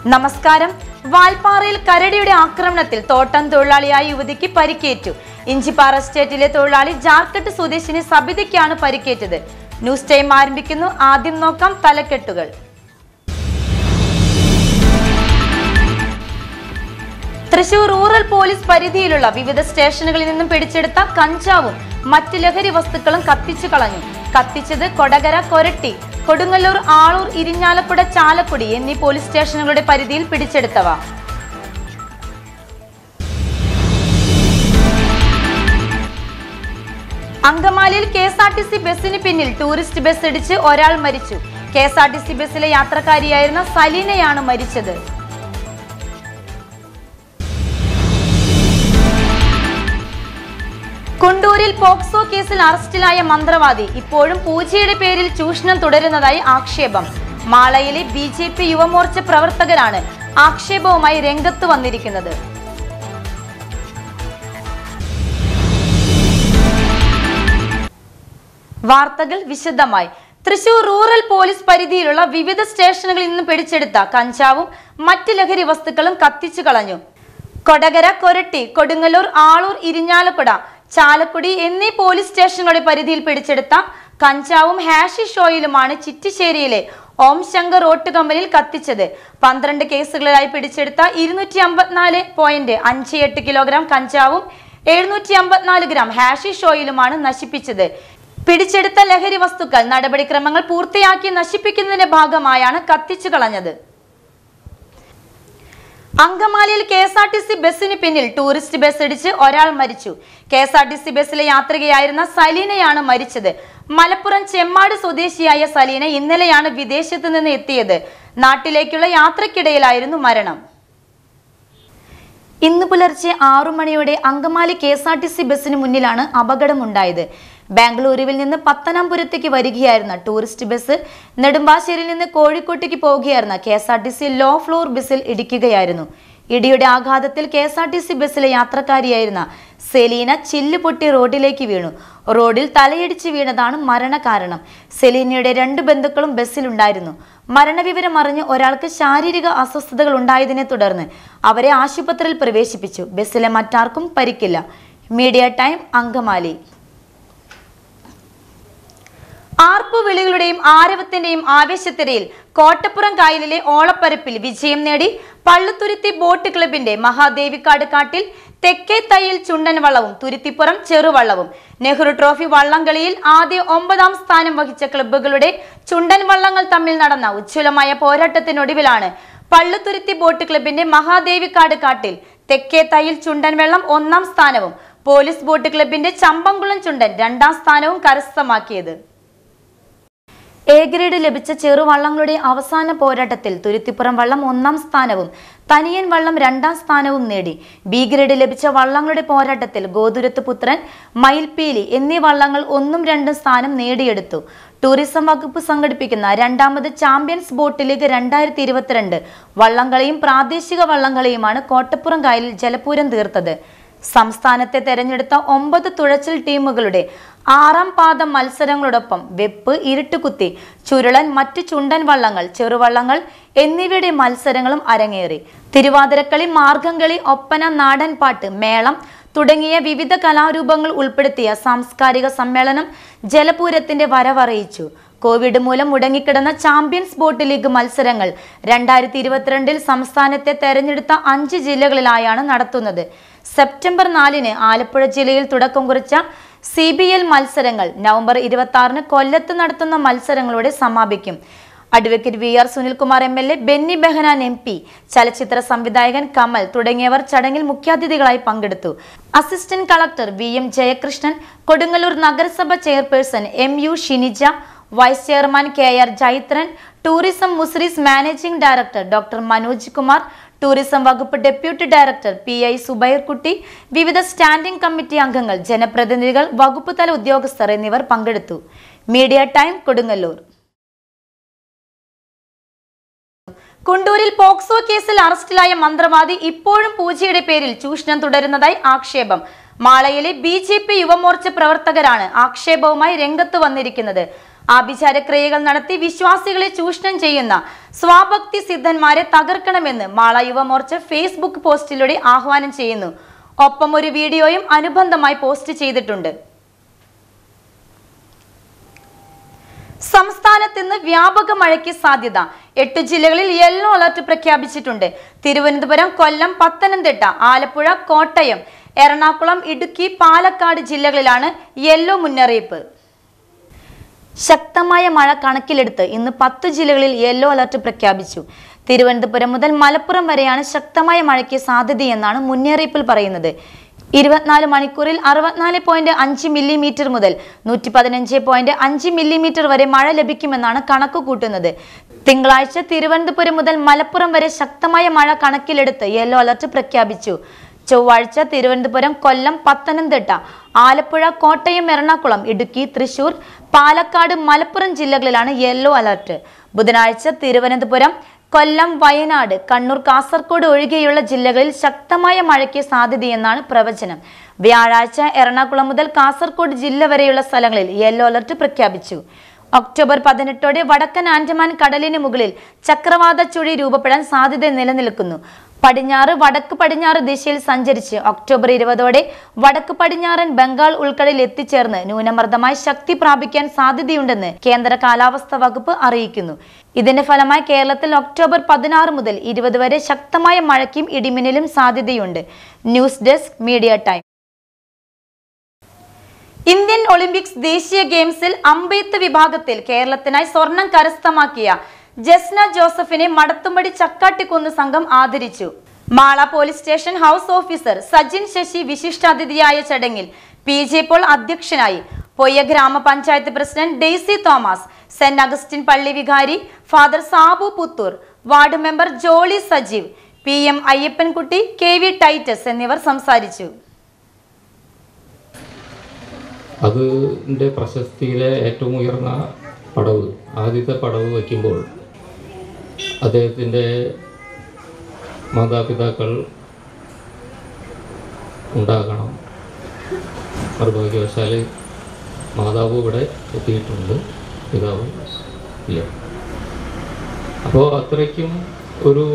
നമസ്കാരം വാൽപ്പാറയിൽ കരടിയുടെ ആക്രമണത്തിൽ തോട്ടം തൊഴിലാളിയായ യുവതിക്ക് പരിക്കേറ്റു ഇഞ്ചിപ്പാറ എസ്റ്റേറ്റിലെ തൊഴിലാളി ജാർക്കട്ട് സ്വദേശിനി സബിതയ്ക്കാണ് പരിക്കേറ്റത് ന്യൂസ് ടൈം ആരംഭിക്കുന്നു ആദ്യം നോക്കാം തലക്കെട്ടുകൾ തൃശൂർ റൂറൽ പോലീസ് പരിധിയിലുള്ള വിവിധ സ്റ്റേഷനുകളിൽ നിന്നും പിടിച്ചെടുത്ത കഞ്ചാവും മറ്റ് ലഹരി വസ്തുക്കളും കത്തിച്ചു കളഞ്ഞു കത്തിച്ചത് കൊടകര കൊരട്ടി കൊടുങ്ങല്ലൂർ ആളൂർ ഇരിഞ്ഞാലക്കുട ചാലക്കുടി എന്നീ പോലീസ് സ്റ്റേഷനുകളുടെ പരിധിയിൽ പിടിച്ചെടുത്തവ അങ്കമാലിയിൽ K S R T C ബസ്സിന് പിന്നിൽ ടൂറിസ്റ്റ് ബസ് ഇടിച്ച് ഒരാൾ മരിച്ചു K S R T C ബസ്സിലെ യാത്രക്കാരിയായിരുന്ന സലീനയാണ് മരിച്ചത് കുണ്ടൂരിൽ പോക്സോ കേസിൽ അറസ്റ്റിലായ മന്ത്രവാദി ഇപ്പോഴും പൂജയുടെ പേരിൽ ചൂഷണം തുടരുന്നതായി ആക്ഷേപം മാളയിലെ ബി ജെ പി യുവമോർച്ച പ്രവർത്തകരാണ് ആക്ഷേപവുമായി രംഗത്ത് വന്നിരിക്കുന്നത് വാർത്തകൾ വിശദമായി തൃശൂർ റൂറൽ പോലീസ് പരിധിയിലുള്ള വിവിധ സ്റ്റേഷനുകളിൽ നിന്ന് പിടിച്ചെടുത്ത കഞ്ചാവും മറ്റ് ലഹരി വസ്തുക്കളും കത്തിച്ചു കളഞ്ഞു കൊടകര കൊരട്ടി കൊടുങ്ങല്ലൂർ ആളൂർ ഇരിഞ്ഞാലക്കുട ചാലക്കുടി എന്നീ പോലീസ് സ്റ്റേഷനുകളുടെ പരിധിയിൽ പിടിച്ചെടുത്ത കഞ്ചാവും ഹാഷിഷ് ഓയിലുമാണ് ചിറ്റിശ്ശേരിയിലെ ഓം ശങ്കർ റോട്ട് കമ്പനിയിൽ കത്തിച്ചത് പന്ത്രണ്ട് കേസുകളിലായി പിടിച്ചെടുത്ത ഇരുന്നൂറ്റി അമ്പത്തിനാല് പോയിന്റ് അഞ്ച് എട്ട് കിലോഗ്രാം കഞ്ചാവും എഴുന്നൂറ്റി അമ്പത്തിനാല് ഗ്രാം ഹാഷിഷ് ഓയിലുമാണ് നശിപ്പിച്ചത് പിടിച്ചെടുത്ത ലഹരി വസ്തുക്കൾ നടപടിക്രമങ്ങൾ പൂർത്തിയാക്കി നശിപ്പിക്കുന്നതിന്റെ ഭാഗമായാണ് കത്തിച്ചു കളഞ്ഞത് അങ്കമാലിയിൽ K S R T C ബസ്സിന് പിന്നിൽ ടൂറിസ്റ്റ് ബസ് ഇടിച്ച് ഒരാൾ മരിച്ചു K S R T C ബസ്സിലെ യാത്രികയായിരുന്ന സലീനയാണ് മരിച്ചത് മലപ്പുറം ചെമ്മാട് സ്വദേശിയായ സലീന ഇന്നലെയാണ് വിദേശത്ത് നിന്ന് എത്തിയത് നാട്ടിലേക്കുള്ള യാത്രക്കിടയിലായിരുന്നു മരണം ഇന്ന് പുലർച്ചെ ആറു മണിയോടെ Angamaly K S R T C ബസ്സിന് മുന്നിലാണ് അപകടമുണ്ടായത് ബാംഗ്ലൂരുവിൽ നിന്ന് പത്തനാപുരത്തേക്ക് വരികയായിരുന്ന ടൂറിസ്റ്റ് ബസ് നെടുമ്പാശ്ശേരിയിൽ നിന്ന് കോഴിക്കോട്ടേക്ക് പോവുകയായിരുന്ന K S R T C low floor ബസ്സിൽ ഇടിക്കുകയായിരുന്നു ഇടിയുടെ ആഘാതത്തിൽ K S R T C ബസ്സിലെ യാത്രക്കാരിയായിരുന്ന സെലീന ചില്ല് പൊട്ടി റോഡിലേക്ക് വീണു റോഡിൽ തലയിടിച്ച് വീണതാണ് മരണകാരണം സെലീനയുടെ രണ്ട് ബന്ധുക്കളും ബസ്സിലുണ്ടായിരുന്നു മരണവിവരം അറിഞ്ഞ് ഒരാൾക്ക് ശാരീരിക അസ്വസ്ഥതകൾ ഉണ്ടായതിനെ തുടർന്ന് അവരെ ആശുപത്രിയിൽ പ്രവേശിപ്പിച്ചു ബസ്സിലെ മറ്റാർക്കും പരിക്കില്ല മീഡിയ ടൈം അങ്കമാലി ആർപ്പു വിളികളുടെയും ആരവത്തിന്റെയും ആവേശത്തിരയിൽ കോട്ടപ്പുറം കായലിലെ ഓളപ്പരപ്പിൽ വിജയം നേടി പള്ളുത്തുരുത്തി ബോട്ട് ക്ലബിന്റെ മഹാദേവിക്കാട് കാട്ടിൽ തെക്കേ തയ്യിൽ ചുണ്ടൻ വള്ളവും തുരുത്തിപ്പുറം ചെറുവള്ളവും നെഹ്റു ട്രോഫി വള്ളംകളിയിൽ ആദ്യ ഒമ്പതാം സ്ഥാനം വഹിച്ച ക്ലബ്ബുകളുടെ ചുണ്ടൻ വള്ളങ്ങൾ തമ്മിൽ നടന്ന ഉജ്ജ്വലമായ പോരാട്ടത്തിനൊടുവിലാണ് പള്ളുത്തുരുത്തി ബോട്ട് ക്ലബിന്റെ മഹാദേവിക്കാട് കാട്ടിൽ തെക്കേ തയ്യിൽ ചുണ്ടൻ വെള്ളം ഒന്നാം സ്ഥാനവും പോലീസ് ബോട്ട് ക്ലബിന്റെ ചമ്പംകുളം ചുണ്ടൻ രണ്ടാം സ്ഥാനവും കരസ്ഥമാക്കിയത് എ ഗ്രേഡ് ലഭിച്ച ചെറുവള്ളങ്ങളുടെ അവസാന പോരാട്ടത്തിൽ തുരുത്തിപ്പുറം വള്ളം ഒന്നാം സ്ഥാനവും തനിയൻ വള്ളം രണ്ടാം സ്ഥാനവും നേടി ബി ഗ്രേഡ് ലഭിച്ച വള്ളങ്ങളുടെ പോരാട്ടത്തിൽ ഗോതുരത്ത് പുത്രൻ മയിൽപീലി എന്നീ വള്ളങ്ങൾ ഒന്നും രണ്ടും സ്ഥാനം നേടിയെടുത്തു ടൂറിസം വകുപ്പ് സംഘടിപ്പിക്കുന്ന രണ്ടാമത് ചാമ്പ്യൻസ് ബോട്ട് ലീഗ് രണ്ടായിരത്തി ഇരുപത്തിരണ്ട് വള്ളംകളിയും പ്രാദേശിക വള്ളംകളിയുമാണ് കോട്ടപ്പുറം കായലിൽ ജലപൂരം തീർത്തത് സംസ്ഥാനത്തെ തെരഞ്ഞെടുത്ത ഒമ്പത് തുഴച്ചിൽ ടീമുകളുടെ ആറാം പാദ മത്സരങ്ങളോടൊപ്പം വെപ്പ് ഇരുട്ടുകുത്തി ചുരുളൻ മറ്റു ചുണ്ടൻ വള്ളങ്ങൾ ചെറുവള്ളങ്ങൾ എന്നിവയുടെ മത്സരങ്ങളും അരങ്ങേറി തിരുവാതിരക്കളി മാർഗംകളി ഒപ്പന നാടൻപാട്ട് മേളം തുടങ്ങിയ വിവിധ കലാരൂപങ്ങൾ ഉൾപ്പെടുത്തിയ സാംസ്കാരിക സമ്മേളനം ജലപൂരത്തിന്റെ വരവറിയിച്ചു കോവിഡ് മൂലം മുടങ്ങിക്കിടന്ന ചാമ്പ്യൻസ് ബോട്ട് ലീഗ് മത്സരങ്ങൾ രണ്ടായിരത്തി ഇരുപത്തിരണ്ടിൽ സംസ്ഥാനത്തെ തെരഞ്ഞെടുത്ത അഞ്ച് ജില്ലകളിലായാണ് നടത്തുന്നത് സെപ്റ്റംബർ നാലിന് ആലപ്പുഴ ജില്ലയിൽ തുടക്കം കുറിച്ച സി ബി എൽ മത്സരങ്ങൾ നവംബർ ഇരുപത്തി ആറിന് കൊല്ലത്ത് നടത്തുന്ന മത്സരങ്ങളോടെ സമാപിക്കും advocate V R Sunilkumar M L A Benny Behanan M P ചലച്ചിത്ര സംവിധായകൻ കമൽ തുടങ്ങിയവർ ചടങ്ങിൽ മുഖ്യാതിഥികളായി പങ്കെടുത്തു assistant collector V M Jayakrishnan Kodungallur നഗരസഭ chairperson M U Shinija vice chairman K R Jaithran tourism Muziris managing director doctor Manoj Kumar tourism വകുപ്പ് deputy director P I Zubairkutty വിവിധ സ്റ്റാൻഡിംഗ് കമ്മിറ്റി അംഗങ്ങൾ ജനപ്രതിനിധികൾ വകുപ്പ് തല ഉദ്യോഗസ്ഥർ എന്നിവർ പങ്കെടുത്തു മീഡിയ ടൈം കൊടുങ്ങല്ലൂർ കുണ്ടൂരിൽ പോക്സോ കേസിൽ അറസ്റ്റിലായ മന്ത്രവാദി ഇപ്പോഴും പൂജയുടെ പേരിൽ ചൂഷണം തുടരുന്നതായി ആക്ഷേപം മാളയിലെ ബി ജെ പി യുവമോർച്ച പ്രവർത്തകരാണ് ആക്ഷേപവുമായി രംഗത്ത് വന്നിരിക്കുന്നത് ആഭിചാരക്രിയകൾ നടത്തി വിശ്വാസികളെ ചൂഷണം ചെയ്യുന്ന സ്വാഭക്തി സിദ്ധന്മാരെ തകർക്കണമെന്ന് മാള യുവമോർച്ച ഫേസ്ബുക്ക് പോസ്റ്റിലൂടെ ആഹ്വാനം ചെയ്യുന്നു ഒപ്പം ഒരു വീഡിയോയും അനുബന്ധമായി പോസ്റ്റ് ചെയ്തിട്ടുണ്ട് സംസ്ഥാനത്ത് ഇന്ന് വ്യാപക മഴയ്ക്ക് സാധ്യത എട്ട് ജില്ലകളിൽ യെല്ലോ അലർട്ട് പ്രഖ്യാപിച്ചിട്ടുണ്ട് തിരുവനന്തപുരം കൊല്ലം പത്തനംതിട്ട ആലപ്പുഴ കോട്ടയം എറണാകുളം ഇടുക്കി പാലക്കാട് ജില്ലകളിലാണ് യെല്ലോ മുന്നറിയിപ്പ് ശക്തമായ മഴ കണക്കിലെടുത്ത് ഇന്ന് പത്ത് ജില്ലകളിൽ യെല്ലോ അലർട്ട് പ്രഖ്യാപിച്ചു തിരുവനന്തപുരം മുതൽ മലപ്പുറം വരെയാണ് ശക്തമായ മഴയ്ക്ക് സാധ്യതയെന്നാണ് മുന്നറിയിപ്പിൽ പറയുന്നത് ഇരുപത്തിനാല് മണിക്കൂറിൽ അറുപത്തിനാല് പോയിന്റ് അഞ്ച് മില്ലിമീറ്റർ മുതൽ നൂറ്റി പതിനഞ്ച് പോയിന്റ് അഞ്ച് മില്ലിമീറ്റർ വരെ മഴ ലഭിക്കുമെന്നാണ് കണക്ക് കൂട്ടുന്നത് തിങ്കളാഴ്ച തിരുവനന്തപുരം മുതൽ മലപ്പുറം വരെ ശക്തമായ മഴ കണക്കിലെടുത്ത് യെല്ലോ അലർട്ട് പ്രഖ്യാപിച്ചു ചൊവ്വാഴ്ച തിരുവനന്തപുരം കൊല്ലം പത്തനംതിട്ട ആലപ്പുഴ കോട്ടയം എറണാകുളം ഇടുക്കി തൃശൂർ പാലക്കാട് മലപ്പുറം ജില്ലകളിലാണ് യെല്ലോ അലർട്ട് ബുധനാഴ്ച തിരുവനന്തപുരം കൊല്ലം വയനാട് കണ്ണൂർ കാസർഗോഡ് ഒഴികെയുള്ള ജില്ലകളിൽ ശക്തമായ മഴയ്ക്ക് സാധ്യതയെന്നാണ് പ്രവചനം വ്യാഴാഴ്ച എറണാകുളം മുതൽ കാസർഗോഡ് ജില്ല വരെയുള്ള സ്ഥലങ്ങളിൽ യെല്ലോ അലർട്ട് പ്രഖ്യാപിച്ചു ഒക്ടോബർ പതിനെട്ടോടെ വടക്കൻ ആൻഡമാൻ കടലിന് മുകളിൽ ചക്രവാത ചുഴി രൂപപ്പെടാൻ സാധ്യത നിലനിൽക്കുന്നു പടിഞ്ഞാറ് വടക്ക് പടിഞ്ഞാറ് ദിശയിൽ സഞ്ചരിച്ച് ഒക്ടോബർ ഇരുപതോടെ വടക്ക് പടിഞ്ഞാറൻ ബംഗാൾ ഉൾക്കടലിൽ എത്തിച്ചേർന്ന് ന്യൂനമർദ്ദമായി ശക്തി പ്രാപിക്കാൻ സാധ്യതയുണ്ടെന്ന് കേന്ദ്ര കാലാവസ്ഥാ വകുപ്പ് അറിയിക്കുന്നു ഇതിന്റെ ഫലമായി കേരളത്തിൽ ഒക്ടോബർ പതിനാറ് മുതൽ ഇരുപത് വരെ ശക്തമായ മഴയ്ക്കും ഇടിമിന്നലും സാധ്യതയുണ്ട് news desk media time Indian Olympics ദേശീയ ഗെയിംസിൽ അമ്പെയ്ത്ത് വിഭാഗത്തിൽ കേരളത്തിനായി സ്വർണം കരസ്ഥമാക്കിയ ജസ്ന ജോസഫിനെ മടത്തുംപടി ചക്കാട്ടിക്കുന്ന് സംഘം ആദരിച്ചു Mala police station house officer Sajin Sasi വിശിഷ്ടാതിഥിയായ ചടങ്ങിൽ പി ജെ പോൾ അധ്യക്ഷനായി പൊയ്യ ഗ്രാമപഞ്ചായത്ത് president Daisy Thomas saint Augustine പള്ളി വികാരി father Sabu Puthur ward member Jolly Sajeev P M Ayyappankutty K V Titus എന്നിവർ സംസാരിച്ചു അതിൻ്റെ പ്രശസ്തിയിലെ ഏറ്റവും ഉയർന്ന പടവ് ആദ്യത്തെ പടവ് വയ്ക്കുമ്പോൾ അദ്ദേഹത്തിൻ്റെ മാതാപിതാക്കൾ ഉണ്ടാകണം നിർഭാഗ്യവശാൽ മാതാവ് ഇവിടെ എത്തിയിട്ടുണ്ട് പിതാവ് ഇല്ല അപ്പോൾ അത്രയ്ക്കും ഒരു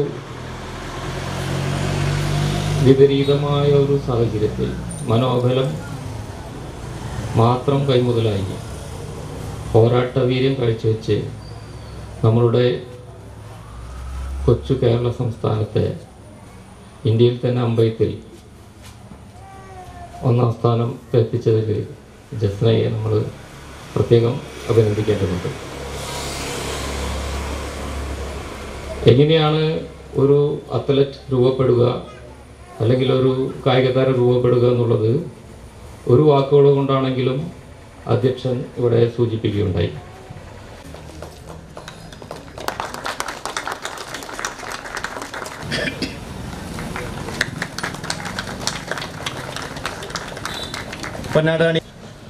വിപരീതമായ ഒരു സാഹചര്യത്തിൽ മനോബലം മാത്രം കൈമുതലായി പോരാട്ടവീര്യം കാഴ്ചവെച്ച് നമ്മളുടെ കൊച്ചു കേരള സംസ്ഥാനത്തെ ഇന്ത്യയിൽ തന്നെ അമ്പയത്തിൽ ഒന്നാം സ്ഥാനം എത്തിച്ചതിൽ ജസ്നയെ നമ്മൾ പ്രത്യേകം അഭിനന്ദിക്കേണ്ടതുണ്ട് എങ്ങനെയാണ് ഒരു അത്ലറ്റ് രൂപപ്പെടുക അല്ലെങ്കിൽ ഒരു കായിക താരം രൂപപ്പെടുക എന്നുള്ളത് ഒരു വാക്കുകൾ കൊണ്ടാണെങ്കിലും അധ്യക്ഷൻ ഇവിടെ സൂചിപ്പിക്കുകയുണ്ടായി പൊന്നാടാണി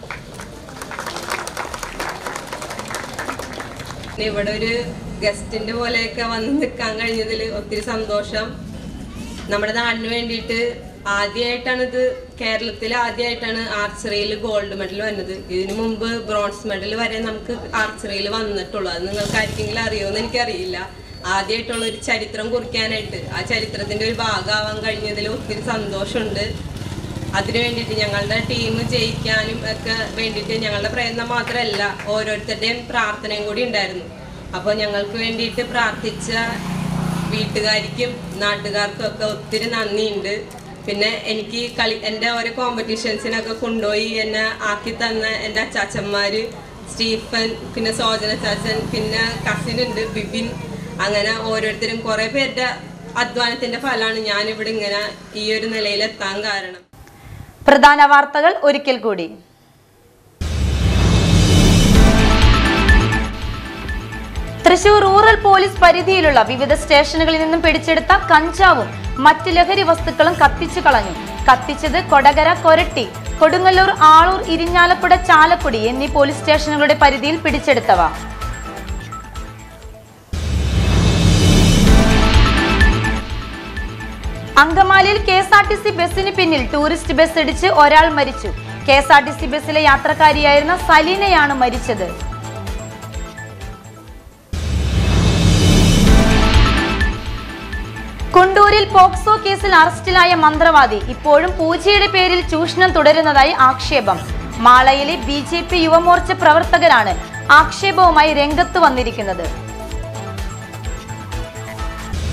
പിന്നെ ഇവിടെ ഒരു ഗസ്റ്റിന്റെ പോലെയൊക്കെ വന്ന് നിൽക്കാൻ കഴിഞ്ഞതിൽ ഒത്തിരി സന്തോഷം നമ്മുടെ നാടിന് വേണ്ടിയിട്ട് ആദ്യമായിട്ടാണ് ഇത് കേരളത്തിൽ ആദ്യമായിട്ടാണ് ആർച്ചറിയിൽ ഗോൾഡ് മെഡൽ വന്നത് ഇതിനു മുമ്പ് ബ്രോൺസ് മെഡൽ വരെ നമുക്ക് ആർച്ചറിയിൽ വന്നിട്ടുള്ളൂ അത് നിങ്ങൾക്ക് ആർക്കെങ്കിലും അറിയുമെന്ന് എനിക്കറിയില്ല ആദ്യമായിട്ടുള്ള ഒരു ചരിത്രം കുറിക്കാനായിട്ട് ആ ചരിത്രത്തിന്റെ ഒരു ഭാഗമാവാൻ കഴിഞ്ഞതിൽ ഒത്തിരി സന്തോഷമുണ്ട് അതിനു വേണ്ടിയിട്ട് ഞങ്ങളുടെ ടീം ജയിക്കാനും ഒക്കെ വേണ്ടിയിട്ട് ഞങ്ങളുടെ പ്രയത്നം മാത്രമല്ല ഓരോരുത്തരുടെയും പ്രാർത്ഥനയും കൂടി ഉണ്ടായിരുന്നു അപ്പോൾ ഞങ്ങൾക്ക് വേണ്ടിയിട്ട് പ്രാർത്ഥിച്ച വീട്ടുകാർക്കും നാട്ടുകാർക്കും ഒക്കെ ഒത്തിരി നന്ദിയുണ്ട് പിന്നെ എനിക്ക് കളി എൻ്റെ ഓരോ കോമ്പറ്റീഷൻസിനൊക്കെ കൊണ്ടുപോയി എന്നെ ആക്കി തന്ന എൻ്റെ അച്ചാച്ചന്മാര് സ്റ്റീഫൻ പിന്നെ സോജന ചാച്ചൻ പിന്നെ കസിൻ ഉണ്ട് ബിബിൻ അങ്ങനെ ഓരോരുത്തരും കുറേ പേരുടെ അധ്വാനത്തിന്റെ ഫലമാണ് ഞാനിവിടെ ഇങ്ങനെ ഈ ഒരു നിലയിലെത്താൻ കാരണം പ്രധാന വാർത്തകൾ ഒരിക്കൽ കൂടി തൃശൂർ റൂറൽ പോലീസ് പരിധിയിലുള്ള വിവിധ സ്റ്റേഷനുകളിൽ നിന്നും പിടിച്ചെടുത്ത കഞ്ചാവും മറ്റ് ലഹരി വസ്തുക്കളും കത്തിച്ചു കളഞ്ഞു കത്തിച്ചത് കൊടകര കൊരട്ടി കൊടുങ്ങല്ലൂർ ആളൂർ ഇരിഞ്ഞാലക്കുട ചാലക്കുടി എന്നീ പോലീസ് സ്റ്റേഷനുകളുടെ പരിധിയിൽ പിടിച്ചെടുത്തവ അങ്കമാലിയിൽ K S R T C ബസിന് പിന്നിൽ ടൂറിസ്റ്റ് ബസ് ഇടിച്ച് ഒരാൾ മരിച്ചു K S R T C ബസ്സിലെ യാത്രക്കാരിയായിരുന്ന സലീനയാണ് മരിച്ചത് കുണ്ടൂരിൽ പോക്സോ കേസിൽ അറസ്റ്റിലായ മന്ത്രവാദി ഇപ്പോഴും പൂജയുടെ പേരിൽ ചൂഷണം തുടരുന്നതായി ആക്ഷേപം മാളയിലെ ബി ജെ പി യുവമോർച്ച പ്രവർത്തകരാണ് ആക്ഷേപവുമായി രംഗത്ത് വന്നിരിക്കുന്നത്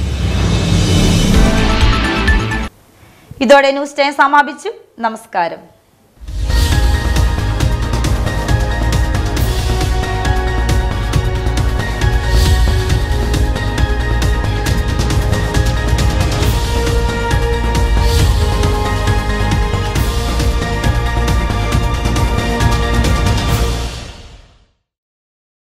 ഇതോടെ ന്യൂസ് ടൈം സമാപിച്ചു നമസ്കാരം